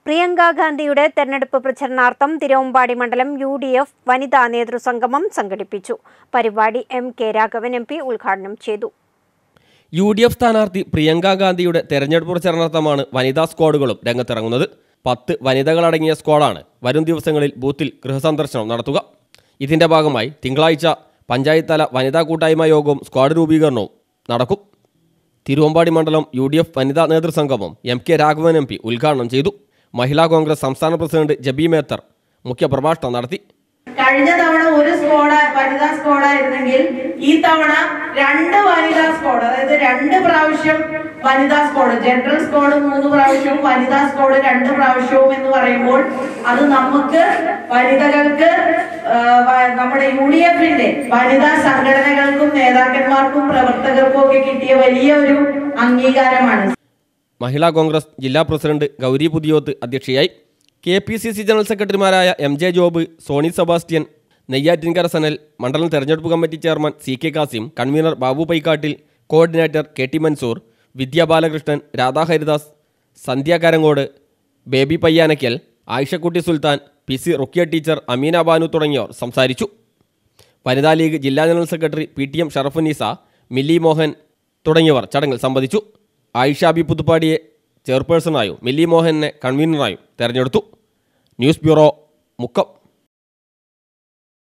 പ്രിയങ്ക ഗാന്ധിയുടെ തെരഞ്ഞെടുപ്പ് പ്രചരണാർത്ഥം തിരുവമ്പാടി മണ്ഡലം യു ഡി എഫ് വനിതാ നേതൃസംഗമം സംഘടിപ്പിച്ചു പരിപാടി M K Raghavan M P ഉദ്ഘാടനം ചെയ്തു യു ഡി എഫ് സ്ഥാനാർത്ഥി പ്രിയങ്ക ഗാന്ധിയുടെ തെരഞ്ഞെടുപ്പ് പ്രചരണാർത്ഥമാണ് വനിതാ സ്ക്വാഡുകളും രംഗത്തിറങ്ങുന്നത് പത്ത് വനിതകളടങ്ങിയ സ്ക്വാഡാണ് വരും ദിവസങ്ങളിൽ ബൂത്തിൽ ഗൃഹസന്ദർശനം നടത്തുക ഇതിന്റെ ഭാഗമായി തിങ്കളാഴ്ച പഞ്ചായത്ത് തല വനിതാ കൂട്ടായ്മ യോഗവും സ്ക്വാഡ് രൂപീകരണവും നടക്കും തിരുവമ്പാടി മണ്ഡലം യു ഡി എഫ് വനിതാ നേതൃസംഗമം M K Raghavan M P ഉദ്ഘാടനം ചെയ്തു മഹിളാ കോൺഗ്രസ് സംസ്ഥാന പ്രസിഡന്റ് ജബി മേത്തർ മുഖ്യപ്രഭാഷണം നടത്തി കഴിഞ്ഞ തവണ ഒരു സ്ക്വാഡ് വനിതാ സ്ക്വാഡായിരുന്നെങ്കിൽ ഈ തവണ രണ്ട് വനിതാ സ്ക്വാഡ് അതായത് രണ്ട് പ്രാവശ്യം വനിതാ സ്ക്വാഡ് ജനറൽ സ്ക്വാഡ് മൂന്ന് പ്രാവശ്യവും വനിതാ സ്ക്വാഡ് രണ്ട് പ്രാവശ്യവും എന്ന് പറയുമ്പോൾ അത് നമുക്ക് വനിതകൾക്ക് ആ, വ- നമ്മുടെ യു ഡി എഫിന്റെ വനിതാ സംഘടനകൾക്കും നേതാക്കന്മാർക്കും പ്രവർത്തകർക്കും ഒക്കെ കിട്ടിയ വലിയ ഒരു അംഗീകാരമാണ് മഹിളാ കോൺഗ്രസ് ജില്ലാ പ്രസിഡന്റ് ഗൗരി പുതിയോത്ത് അധ്യക്ഷയായി K P C C general സെക്രട്ടറിമാരായ എം ജെ ജോബ് സോണി സെബാസ്റ്റ്യൻ നെയ്യാറ്റിൻകര സനൽ മണ്ഡലം തെരഞ്ഞെടുപ്പ് committee chairman C K Kasim convener Babu Paikkattil coordinator K T Mansoor Vidya Balakrishnan Radha Haridas Sandhya Karangod Baby Payyanakkal Ayishakutty Sultan P C Rukkiya teacher Ameena Banu തുടങ്ങിയവർ സംസാരിച്ചു വനിതാ ലീഗ് ജില്ലാ general secretary P T M Sharafunnisa Milly Mohan തുടങ്ങിയവർ ചടങ്ങിൽ സംബന്ധിച്ചു ആയിഷ ബി പുതുപ്പാടിയെ ചെയർപേഴ്സണായും മില്ലി മോഹനെ കൺവീനറായും തെരഞ്ഞെടുത്തു ന്യൂസ് ബ്യൂറോ മുക്കം